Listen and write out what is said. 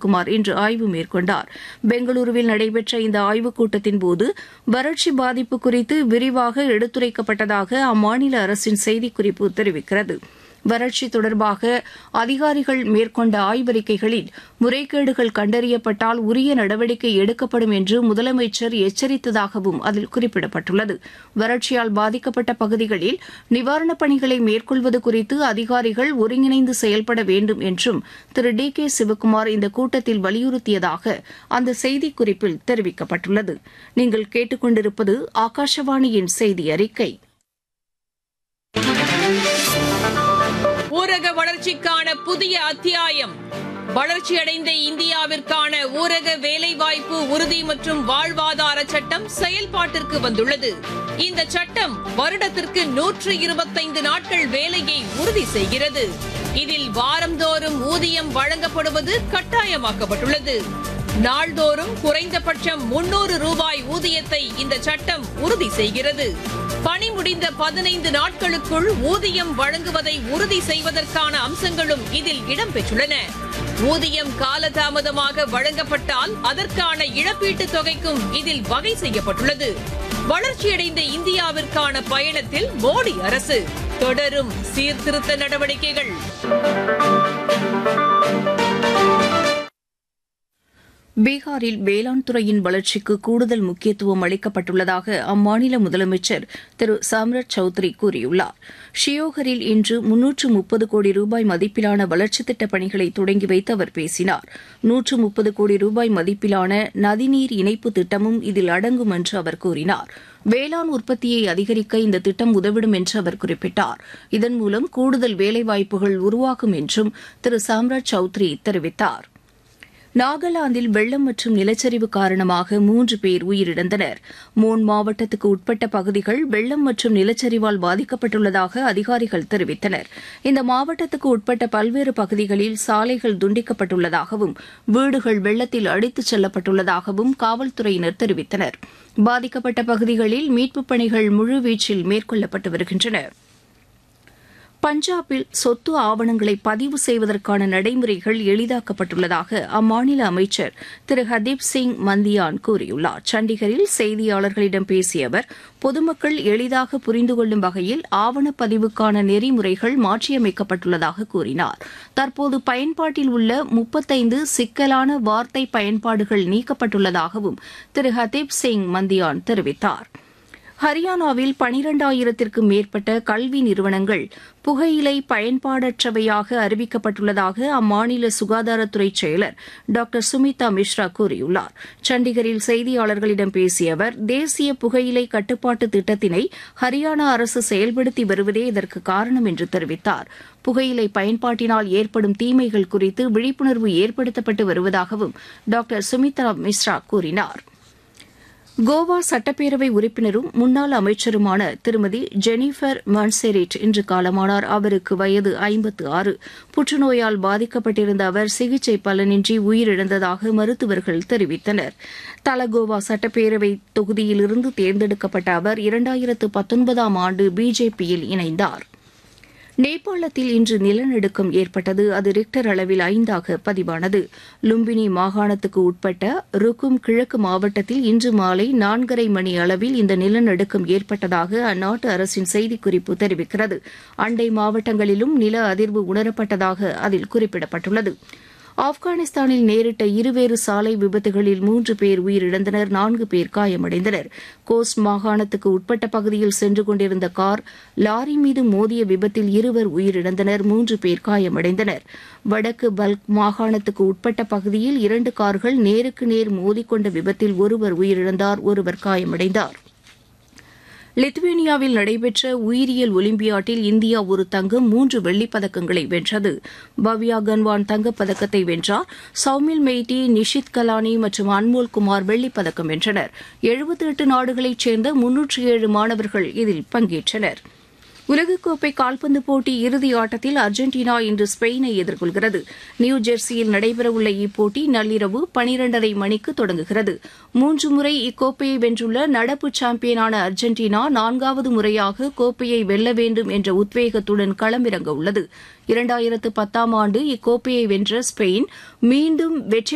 சிவக்குமார் இன்று ஆய்வு மேற்கொண்டார் பெங்களூருவில் நடைபெற்ற இந்த ஆய்வுக் கூட்டத்தின் போது வறட்சி பாதிப்பு குறித்து விரிவாக எடுத்துரைக்கப்பட்டதாக அம்மாநில அரசின் செய்திக்குறிப்பு தெரிவிக்கிறது வறட்சி தொடர்பாக அதிகாரிகள் மேற்கொண்ட ஆய்வறிக்கைகளில் முறைகேடுகள் கண்டறியப்பட்டால் உரிய நடவடிக்கை எடுக்கப்படும் என்று முதலமைச்சர் எச்சரித்ததாகவும் அதில் குறிப்பிடப்பட்டுள்ளது வறட்சியால் பாதிக்கப்பட்ட பகுதிகளில் நிவாரணப் பணிகளை மேற்கொள்வது குறித்து அதிகாரிகள் ஒருங்கிணைந்து செயல்பட வேண்டும் என்றும் திரு டி கே சிவக்குமார் இந்த கூட்டத்தில் வலியுறுத்தியதாக அந்த செய்திக்குறிப்பில் தெரிவிக்கப்பட்டுள்ளது நீங்கள் கேட்டுக்கொண்டிருப்பது ஆகாஷவாணியின் செய்தி அறிக்கை ஊரக வளர்ச்சிக்கான புதிய அத்தியாயம் வளர்ச்சியடைந்த இந்தியாவிற்கான ஊரக வேலைவாய்ப்பு உறுதி மற்றும் வாழ்வாதார சட்டம் செயல்பாட்டிற்கு வந்துள்ளது இந்த சட்டம் வருடத்திற்கு நூற்று இருபத்தைந்து நாட்கள் வேலையை உறுதி செய்கிறது இதில் வாரந்தோறும் ஊதியம் வழங்கப்படுவது கட்டாயமாக்கப்பட்டுள்ளது நாள்தோறும் குறைந்தபட்சம் முன்னூறு ரூபாய் ஊதியத்தை இந்த சட்டம் உறுதி செய்கிறது பணி முடிந்த பதினைந்து நாட்களுக்குள் ஊதியம் வழங்குவதை உறுதி செய்வதற்கான அம்சங்களும் இதில் இடம்பெற்றுள்ளன ஊதியம் காலதாமதமாக வழங்கப்பட்டால் அதற்கான இழப்பீட்டுத் தொகைக்கும் இதில் வகை செய்யப்பட்டுள்ளது வளர்ச்சியடைந்த இந்தியாவிற்கான பயணத்தில் மோடி அரசு தொடரும் சீர்திருத்த நடவடிக்கைகள் பீகாரில் வேளாண் துறையின் வளர்ச்சிக்கு கூடுதல் முக்கியத்துவம் அளிக்கப்பட்டுள்ளதாக அம்மாநில முதலமைச்சர் திரு சாம்ரத் சௌத்ரி கூறியுள்ளார் ஷியோகரில் இன்று முன்னூற்று முப்பது கோடி ரூபாய் மதிப்பிலான வளர்ச்சித் திட்டப் பணிகளை தொடங்கி வைத்து அவர் பேசினார் நூற்று முப்பது கோடி ரூபாய் மதிப்பிலான நதிநீர் இணைப்பு திட்டமும் இதில் அடங்கும் என்று அவர் கூறினார் வேளாண் உற்பத்தியை அதிகரிக்க இந்த திட்டம் உதவிடும் என்று அவர் குறிப்பிட்டார் இதன் மூலம் கூடுதல் வேலைவாய்ப்புகள் உருவாகும் என்றும் திரு சாம்ராஜ் சௌத்ரி தெரிவித்தார் நாகாலாந்தில் வெள்ளம் மற்றும் நிலச்சரிவு காரணமாக மூன்று பேர் உயிரிழந்தனர் மோன் மாவட்டத்துக்கு உட்பட்ட பகுதிகள் வெள்ளம் மற்றும் நிலச்சரிவால் பாதிக்கப்பட்டுள்ளதாக அதிகாரிகள் தெரிவித்தனர் இந்த மாவட்டத்துக்கு உட்பட்ட பல்வேறு பகுதிகளில் சாலைகள் துண்டிக்கப்பட்டுள்ளதாகவும் வீடுகள் வெள்ளத்தில் அடித்துச் செல்லப்பட்டுள்ளதாகவும் காவல்துறையினர் தெரிவித்தனர் பாதிக்கப்பட்ட பகுதிகளில் மீட்புப் பணிகள் முழுவீச்சில் மேற்கொள்ளப்பட்டு வருகின்றன பஞ்சாபில் சொத்து ஆவணங்களை பதிவு செய்வதற்கான நடைமுறைகள் எளிதாக்கப்பட்டுள்ளதாக அம்மாநில அமைச்சர் திரு ஹர்தீப் சிங் மந்தியான் கூறியுள்ளார் சண்டிகரில் செய்தியாளர்களிடம் பேசிய அவர் பொதுமக்கள் எளிதாக புரிந்து கொள்ளும் வகையில் ஆவணப்பதிவுக்கான நெறிமுறைகள் மாற்றியமைக்கப்பட்டுள்ளதாக கூறினார் தற்போது பயன்பாட்டில் உள்ள முப்பத்தைந்து சிக்கலான வார்த்தை பயன்பாடுகள் நீக்கப்பட்டுள்ளதாகவும் திரு ஹர்தீப் சிங் மந்தியான் தெரிவித்தாா் ஹரியானாவில் பனிரெண்டாயிரத்திற்கும் மேற்பட்ட கல்வி நிறுவனங்கள் புகையிலை பயன்பாடற்றவையாக அறிவிக்கப்பட்டுள்ளதாக அம்மாநில சுகாதாரத்துறை செயலர் டாக்டர் சுமிதா மிஸ்ரா கூறியுள்ளார் சண்டிகரில் செய்தியாளர்களிடம் பேசிய அவர் தேசிய புகையிலை கட்டுப்பாட்டு திட்டத்தினை ஹரியானா அரசு செயல்படுத்தி வருவதே இதற்கு காரணம் என்று தெரிவித்தார் புகையிலை பயன்பாட்டினால் ஏற்படும் தீமைகள் குறித்து விழிப்புணர்வு ஏற்படுத்தப்பட்டு வருவதாகவும் டாக்டர் சுமித்ரா மிஸ்ரா கூறினாா் கோவா சட்டப்பேரவை உறுப்பினரும் முன்னாள் அமைச்சருமான திருமதி ஜெனிஃபர் மான்செரிட் இன்று காலமானார் அவருக்கு வயது ஐம்பத்து ஆறு புற்றுநோயால் பாதிக்கப்பட்டிருந்த அவர் சிகிச்சை பலனின்றி உயிரிழந்ததாக மருத்துவர்கள் தெரிவித்தனர் தலகோவா சட்டப்பேரவை தொகுதியிலிருந்து தேர்ந்தெடுக்கப்பட்ட அவர் இரண்டாயிரத்து பத்தொன்பதாம் ஆண்டு பிஜேபியில் இணைந்தார் நேபாளத்தில் இன்று நிலநடுக்கம் ஏற்பட்டது அது ரிக்டர் அளவில் ஐந்தாக பதிவானது லும்பினி மாகாணத்துக்கு உட்பட்ட ருக்கும் கிழக்கு மாவட்டத்தில் இன்று மாலை நான்கரை மணி அளவில் இந்த நிலநடுக்கம் ஏற்பட்டதாக அந்நாட்டு அரசின் செய்திக்குறிப்பு தெரிவிக்கிறது அண்டை மாவட்டங்களிலும் நில அதிர்வு உணரப்பட்டதாக அதில் குறிப்பிடப்பட்டுள்ளது ஆப்கானிஸ்தானில் நேரிட்ட இருவேறு சாலை விபத்துகளில் மூன்று பேர் உயிரிழந்தனர் நான்கு பேர் காயமடைந்தனர் கோஸ்ட் மாகாணத்துக்கு உட்பட்ட பகுதியில் சென்று கொண்டிருந்த கார் லாரி மீது மோதிய விபத்தில் இருவர் உயிரிழந்தனர் மூன்று பேர் காயமடைந்தனர் வடக்கு பல்க் மாகாணத்துக்கு உட்பட்ட பகுதியில் இரண்டு கார்கள் நேருக்கு நேர் மோதிக்கொண்ட விபத்தில் ஒருவர் உயிரிழந்தார் ஒருவர் காயமடைந்தார் லித்துவேனியாவில் நடைபெற்ற உயிரியல் ஒலிம்பியாட்டில் இந்தியா ஒரு தங்கம் மூன்று வெள்ளிப் பதக்கங்களை வென்றது பவ்யா கன்வான் தங்கப்பதக்கத்தை வென்றார் சௌமில் மெய்டி நிஷித் கலானி மற்றும் அன்மோல் குமார் வெள்ளிப் பதக்கம் வென்றனர் எழுபத்தி எட்டு நாடுகளைச் சேர்ந்த முன்னூற்றி ஏழு மாணவர்கள் இதில் பங்கேற்றனர் உலகக்கோப்பை கால்பந்து போட்டி இறுதி ஆட்டத்தில் அர்ஜென்டினா இன்று ஸ்பெயினை எதிர்கொள்கிறது நியூ ஜெர்சியில் நடைபெறவுள்ள இப்போட்டி நள்ளிரவு பனிரெண்டரை மணிக்கு தொடங்குகிறது மூன்று முறை இக்கோப்பையை வென்றுள்ள நடப்பு சாம்பியனான அர்ஜென்டினா நான்காவது முறையாக கோப்பையை வெல்ல வேண்டும் என்ற உத்வேகத்துடன் களமிறங்க உள்ளது இரண்டாயிரத்து பத்தாம் ஆண்டு இக்கோப்பையை வென்ற ஸ்பெயின் மீண்டும் வெற்றி